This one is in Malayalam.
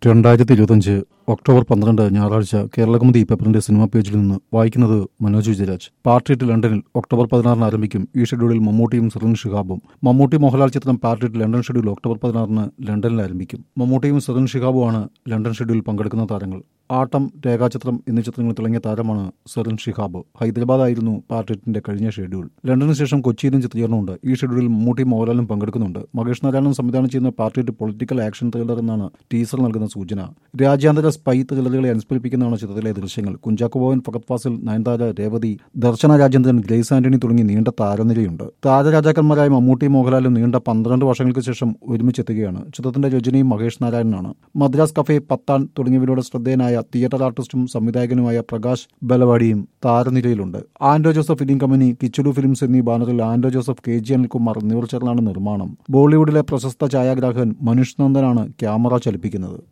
രണ്ടായിരത്തി ഇരുപത്തഞ്ച് ഒക്ടോബർ പന്ത്രണ്ട് ഞായറാഴ്ച കേരളകൗമുദി പേപ്പറിന്റെ സിനിമാ പേജിൽ നിന്ന് വായിക്കുന്നത് മനോജ് വിജയരാജ് പാർട്ടിയിട്ട് ലണ്ടനിൽ ഒക്ടോബർ പതിനാറിന് ആരംഭിക്കും ഈ ഷെഡ്യൂളിൽ മമ്മൂട്ടിയും സെറിൻ ഷിഹാബും മമ്മൂട്ടി മോഹൻലാൽ ചിത്രം പാർട്ടിയിട്ട് ലണ്ടൻ ഷെഡ്യൂൾ ഒക്ടോബർ പതിനാറിന് ലണ്ടനിൽ ആരംഭിക്കും മമ്മൂട്ടിയും സെറിൻ ഷിഹാബുമാണ് ലണ്ടൻ ഷെഡ്യൂളിൽ പങ്കെടുക്കുന്ന താരങ്ങൾ ആട്ടം രേഖാചിത്രം എന്നീ ചിത്രങ്ങളിൽ തിളങ്ങിയ താരമാണ് സെറിൻ ഷിഹാബ് ഹൈദരാബാദായിരുന്നു പാർട്ടിറ്റിന്റെ കഴിഞ്ഞ ഷെഡ്യൂൾ ലണ്ടന് ശേഷം കൊച്ചിയിലും ചിത്രീകരണമുണ്ട് ഈ ഷെഡ്യൂളിൽ മമ്മൂട്ടി മോഹൻലാലും പങ്കെടുക്കുന്നുണ്ട് മഹേഷ് നാരായണൻ സംവിധാനം ചെയ്യുന്ന പാർട്ടിറ്റ് പൊളിറ്റിക്കൽ ആക്ഷൻ ത്രില്ലർ എന്നാണ് ടീസർ നൽകുന്ന സൂചന രാജ്യാന്തര സ്പൈ ത്രില്ലറുകളെ അനുസ്മരിപ്പിക്കുന്നതാണ് ചിത്രത്തിലെ ദൃശ്യങ്ങൾ കുഞ്ചാക്കോ ബോവൻ ഫഗത് ഫാസിൽ നയൻതാര രേവതി ദർശന രാജേന്ദ്രൻ ഗ്രേസ് ആന്റണി തുടങ്ങി നീണ്ട താരനിരയുണ്ട് താരരാജാക്കന്മാരായ മമ്മൂട്ടി മോഹൻലാലും നീണ്ട പന്ത്രണ്ട് വർഷങ്ങൾക്ക് ശേഷം ഒരുമിച്ചെത്തുകയാണ് ചിത്രത്തിന്റെ രചനയും മഹേഷ് നാരായണനാണ് മദ്രാസ് കഫേ പത്താൻ തുടങ്ങിയവരുടെ ശ്രദ്ധേയനായ തിയേറ്റർ ആർട്ടിസ്റ്റും സംവിധായകനുമായ പ്രകാശ് ബലവാടിയും താരനിരയിലുണ്ട് ആൻഡോ ജോസഫ് ഫിലിം കമ്പനി കിച്ചുലു ഫിലിംസ് എന്നീ ബാനറിൽ Anto Joseph K G Anilkumar എന്നിവർ ചേർന്നാണ് നിർമ്മാണം ബോളിവുഡിലെ പ്രശസ്ത ഛായാഗ്രാഹകൻ മനുഷ് നന്ദനാണ് ക്യാമറ ചലിപ്പിക്കുന്നത്